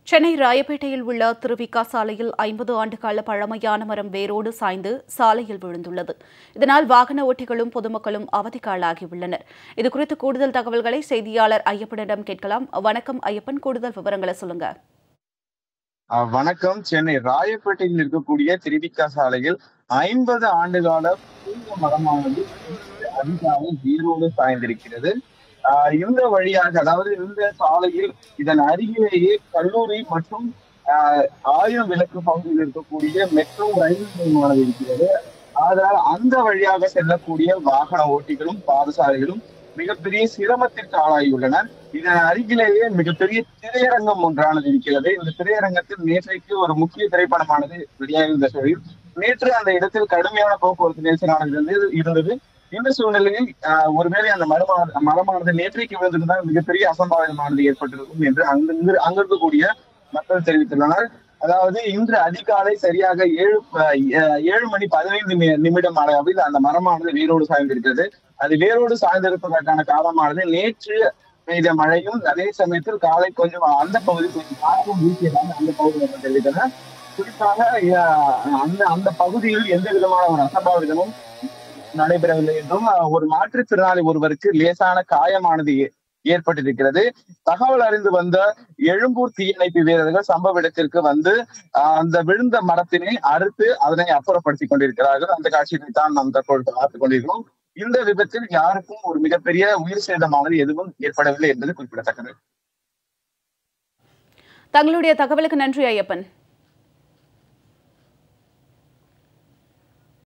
சென்னை ராயப்பேட்டையில் உள்ள திருவிக்கா சாலையில் ஐம்பது ஆண்டுகால பழமையான மரம் வேரோடு சாய்ந்து சாலையில் விழுந்துள்ளது இதனால் வாகன ஓட்டிகளும் பொதுமக்களும் அவதிக்காளாகியுள்ளனர் இதுகுறித்து கூடுதல் தகவல்களை செய்தியாளர் ஐயப்பனிடம் கேட்கலாம் வணக்கம் ஐயப்பன் கூடுதல் விவரங்களை சொல்லுங்க அஹ் வணக்கம் சென்னை ராயப்பேட்டையில் இருக்கக்கூடிய திருவிக்கா சாலையில் ஐம்பது ஆண்டுகால பூங்க மரமானது அதிகாலை வேரோடு சாய்ந்திருக்கிறது ஆஹ் இந்த வழியாக அதாவது இந்த சாலையில் இதன் அருகிலேயே கல்லூரி மற்றும் ஆஹ் ஆயிரம் விளக்கு பகுதியில் இருக்கக்கூடிய மெட்ரோ ரயில் நிலையமானது இருக்கிறது அதனால் அந்த வழியாக செல்லக்கூடிய வாகன ஓட்டிகளும் பாதசாரிகளும் மிகப்பெரிய சிரமத்திற்கு ஆளாகியுள்ளனர் இதன் அருகிலேயே மிகப்பெரிய திரையரங்கம் ஒன்றானது இருக்கிறது இந்த திரையரங்கத்தில் நேற்றைக்கு ஒரு முக்கிய திரைப்படமானது வெளியாகியிருந்த சூழலில் நேற்று அந்த இடத்தில் கடுமையான போக்குவரத்து நெரிசலானது இருந்தது இருந்தது இந்த சூழ்நிலையில் ஆஹ், ஒருவேளை அந்த மரமானது மரமானது நேற்றைக்கு விழுந்திருந்தால் மிகப்பெரிய அசம்பாவிதமானது ஏற்பட்டிருக்கும் என்று அங்கிருந்து அங்கிருக்கக்கூடிய மக்கள் தெரிவித்துள்ளனர் அதாவது இன்று அதிகாலை சரியாக ஏழு அஹ், ஏழு மணி பதினைந்து நி- நிமிடம் அளவில் அந்த மரமானது வேரோடு சாய்ந்திருக்கிறது அது வேரோடு சாய்ந்திருப்பதற்கான காரணமானது நேற்று பெய்த மழையும் அதே சமயத்தில் காலை கொஞ்சம் அந்த பகுதி கொஞ்சம் காற்றும் வீசியதாக அந்த பகுதி மக்கள் தெரிவித்தனர் குறிப்பாக அஹ், அந்த அந்த பகுதியில் எந்த விதமான ஒரு அசம்பாவிதமும் நடைபெறவில்லை என்றும் அஹ், ஒரு மாற்றுத்திறனாளி ஒருவருக்கு லேசான காயமானது ஏ- ஏற்பட்டிருக்கிறது தகவல் அறிந்து வந்த எழும்பூர் தீயணைப்பு வீரர்கள் சம்பவ இடத்திற்கு வந்து அஹ், அந்த விழுந்த மரத்தினை அறுத்து அதனை அப்புறப்படுத்திக் கொண்டிருக்கிறார்கள் அந்த காட்சியை தான் நாம் தற்பொழுது பார்த்துக் கொண்டிருக்கிறோம் இந்த விபத்தில் யாருக்கும் ஒரு மிகப்பெரிய உயிர் சேதமானது எதுவும் ஏற்படவில்லை என்பது குறிப்பிடத்தக்கது தங்களுடைய தகவலுக்கு நன்றி ஐயப்பன்